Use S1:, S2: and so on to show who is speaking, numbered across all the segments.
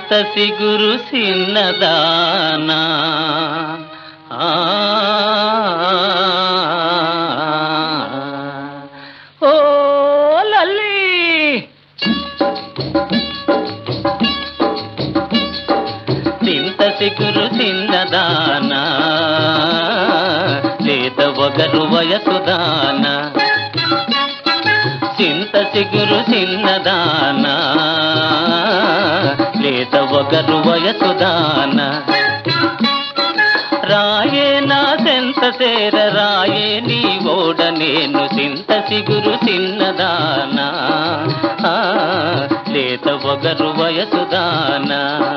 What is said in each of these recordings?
S1: సింత సిగురు సిన్నదానా ఆ, ఓ లల్లి సింత సిగురు సిన్నదానా లేత ఒగరు వయసుదానా చింత సిగురు చిన్నదానా లేత ఒకరు వయసుదాన రాయే నా సెంత సేర రాయే నీ ఓడ నేను చింత సిగురు చిన్నదానా ఆ, లేత ఒకరు వయసుదానా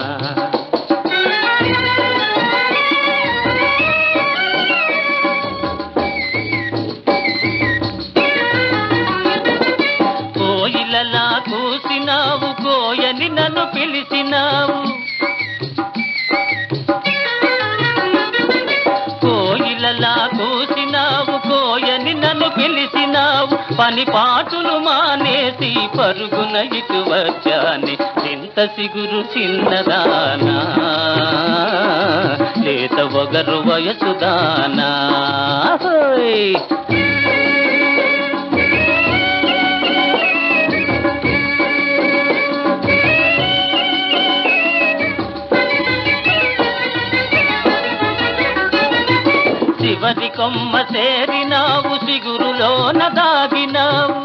S1: కోయిలలా కూసినావు కోయని నన్ను పిలిచినావు కోయిలలా కూసినావు కోయని నన్ను పిలిచినావు పని పాటులు మానేసి పరుగున ఇటు వచ్చాని చింత సిగురు చిన్నదానా లేత ఒగరు వయసుదానా హోయ్ చివరి కొమ్మ చేరినావు సిగురులోన దాగినావు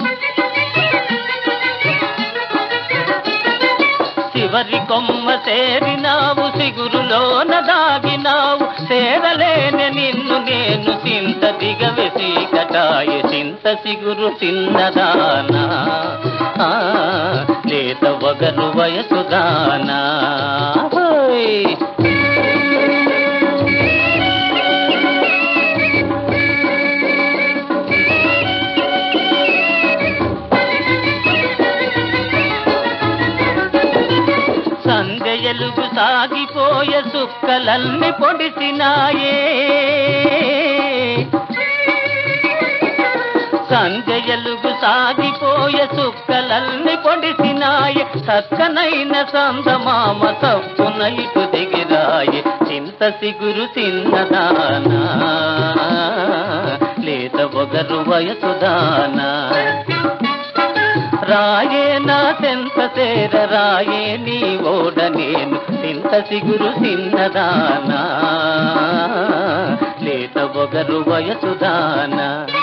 S1: చివరి కొమ్మ చేరినావు సిగురులోన దాగినావు చేరలేని నిన్ను నేను చింత దిగవెసి కటాయి చింత సిగురు చిన్నదానా ఆ, లేత వగరు వయసుదానా హోయ్ సంధ్యలుగు సాగిపోయే సుక్కలన్నీ పొడిసినాయే సంధ్యలుగు సాగిపోయే సుక్కలన్నీ పొడిసినాయే చక్కనైన సందమామ తప్పున ఇటు దిగిరాయే చింత సిగురు చిన్నదానా లేత ఒగరు వయసుదానా రాయే నా సెంత సేర రాయే నీ ఓడ నేను చింత సిగురు చిన్నదానా లేత ఒగరు వయసుదానా